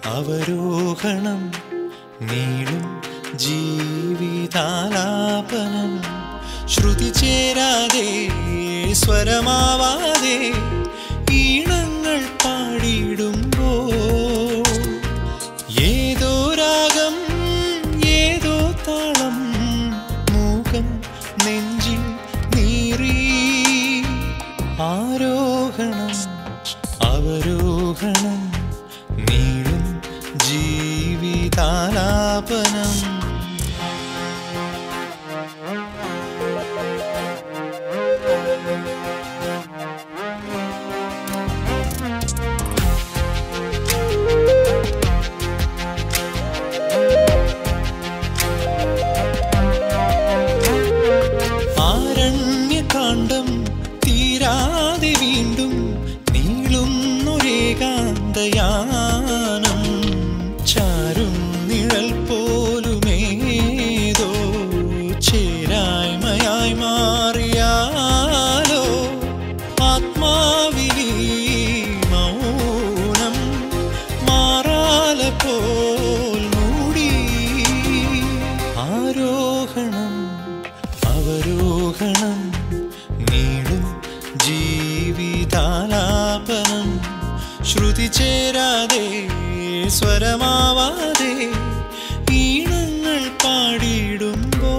അവരോഹണം നീളും ജീവിതാലാപനം ശ്രുതി ചേരാതെ സ്വരമാവാതെ ഈണങ്ങൾ പാടിയിടുമ്പോൾ ഏതോ രാഗം ഏതോ താളം മൂകം നെഞ്ചിൽ നീറി ആരോഹണം അവരോഹണം നീളും ജീവിതാലാപനം ആരണ്യകാന്ഡം തീരാതെ വീണ്ടും നീളുന്നൊരേകാന്തയാനം ചാരും നിഴൽ പോലുമേതോ ചേരായ്മയായി മാറിയാലോ ആത്മാവിലി മൗനം മാറാല പോൽ മൂടി ആരോഹണം അവരോഹണം നീളും ജീവിതാലാപനം ശ്രുതി ചേരാതെ സ്വരമാവാതെ ഈണങ്ങൾ പാടിയിടുമ്പോ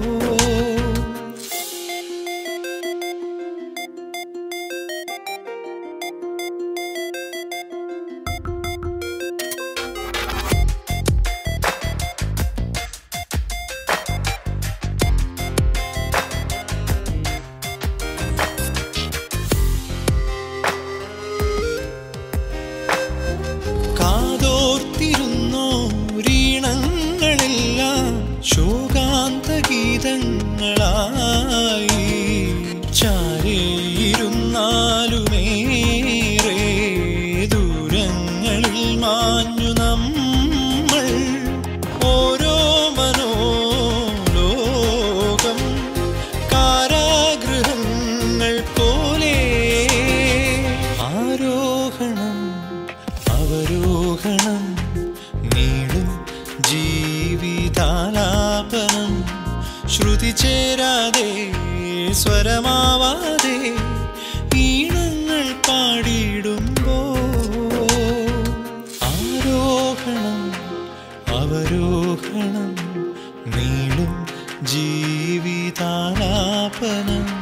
കാതോർത്തിരുന്നോരീണങ്ങളെല്ലാം ശോകാന്ത ഗീതങ്ങളായി ചാരേയിരുന്നാലുമേറെ ദൂരങ്ങളിൽ മാഞ്ഞു നമ്മൾ ഓരോ മനോലോകം കാരാഗൃഹങ്ങൾ പോലെ ആരോഹണം അവരോഹണം നീളും ജീവിതാലാപനം ശ്രുതി ചേരാതെ സ്വരമാവാതെ ഈണങ്ങൾ പാടിയിടുമ്പോ ആരോഹണം അവരോഹണം നീളും ജീവിതാലാപനം